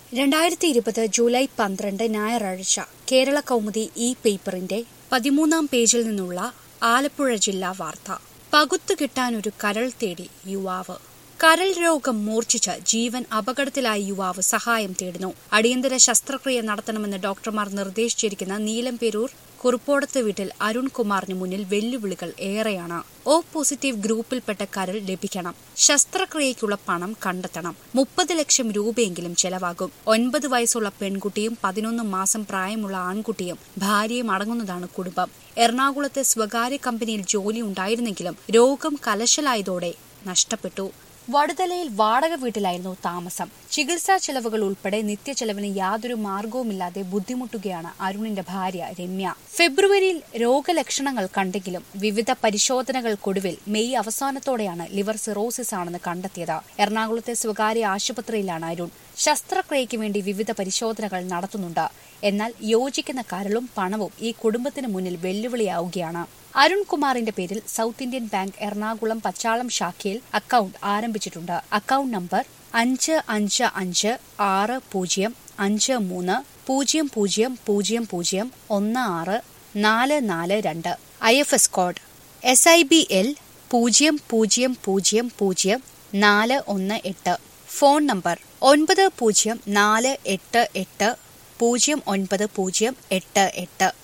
രണ്ടായിരത്തി ഇരുപത് ജൂലൈ പന്ത്രണ്ട് ഞായറാഴ്ച കേരള കൗമുദി ഇ പേപ്പറിന്റെ പതിമൂന്നാം പേജിൽ നിന്നുള്ള ആലപ്പുഴ ജില്ലാ വാർത്ത പകുത്തു കിട്ടാനൊരു കരൾ തേടി യുവാവ് കരൾ രോഗം മൂർച്ഛിച്ച് ജീവൻ അപകടത്തിലായ യുവാവ് സഹായം തേടുന്നു അടിയന്തര ശസ്ത്രക്രിയ നടത്തണമെന്ന് ഡോക്ടർമാർ നിർദ്ദേശിച്ചിരിക്കുന്ന നീലംപേരൂർ കുറുപ്പോടത്ത് വീട്ടിൽ അരുൺകുമാറിന് മുന്നിൽ വെല്ലുവിളികൾ ഏറെയാണ് ഒ പോസിറ്റീവ് ഗ്രൂപ്പിൽപ്പെട്ട കരൾ ലഭിക്കണം ശസ്ത്രക്രിയയ്ക്കുള്ള പണം കണ്ടെത്തണം മുപ്പത് ലക്ഷം രൂപയെങ്കിലും ചെലവാകും ഒൻപത് വയസ്സുള്ള പെൺകുട്ടിയും പതിനൊന്ന് മാസം പ്രായമുള്ള ആൺകുട്ടിയും ഭാര്യയും അടങ്ങുന്നതാണ് കുടുംബം എറണാകുളത്തെ സ്വകാര്യ കമ്പനിയിൽ ജോലി ഉണ്ടായിരുന്നെങ്കിലും രോഗം കലശലായതോടെ നഷ്ടപ്പെട്ടു വടുതലയിൽ വാടക വീട്ടിലായിരുന്നു താമസം ചികിത്സാ ചെലവുകൾ ഉൾപ്പെടെ നിത്യചെലവിന് യാതൊരു മാർഗവുമില്ലാതെ ബുദ്ധിമുട്ടുകയാണ് അരുണിന്റെ ഭാര്യ രമ്യ ഫെബ്രുവരിയിൽ രോഗലക്ഷണങ്ങൾ കണ്ടെങ്കിലും വിവിധ പരിശോധനകൾക്കൊടുവിൽ മെയ് അവസാനത്തോടെയാണ് ലിവർ സിറോസിസ് ആണെന്ന് കണ്ടെത്തിയത് എറണാകുളത്തെ സ്വകാര്യ ആശുപത്രിയിലാണ് അരുൺ ശസ്ത്രക്രിയയ്ക്ക് വേണ്ടി വിവിധ പരിശോധനകൾ നടത്തുന്നുണ്ട് എന്നാൽ യോജിക്കുന്ന കരളും പണവും ഈ കുടുംബത്തിന് മുന്നിൽ വെല്ലുവിളിയാവുകയാണ് അരുൺകുമാറിന്റെ പേരിൽ South Indian Bank Ernakulam Pachalam ശാഖയിൽ അക്കൌണ്ട് ആരംഭിച്ചിട്ടുണ്ട് അക്കൌണ്ട് നമ്പർ അഞ്ച് അഞ്ച് അഞ്ച് ആറ് പൂജ്യം അഞ്ച് മൂന്ന് പൂജ്യം പൂജ്യം പൂജ്യം പൂജ്യം ഒന്ന് ആറ് നാല് നാല് രണ്ട് I F S code S I B L പൂജ്യം പൂജ്യം പൂജ്യം പൂജ്യം നാല് ഒന്ന് എട്ട് ഫോൺ നമ്പർ ഒൻപത് പൂജ്യം നാല് എട്ട് എട്ട് പൂജ്യം ഒൻപത് പൂജ്യം എട്ട് എട്ട്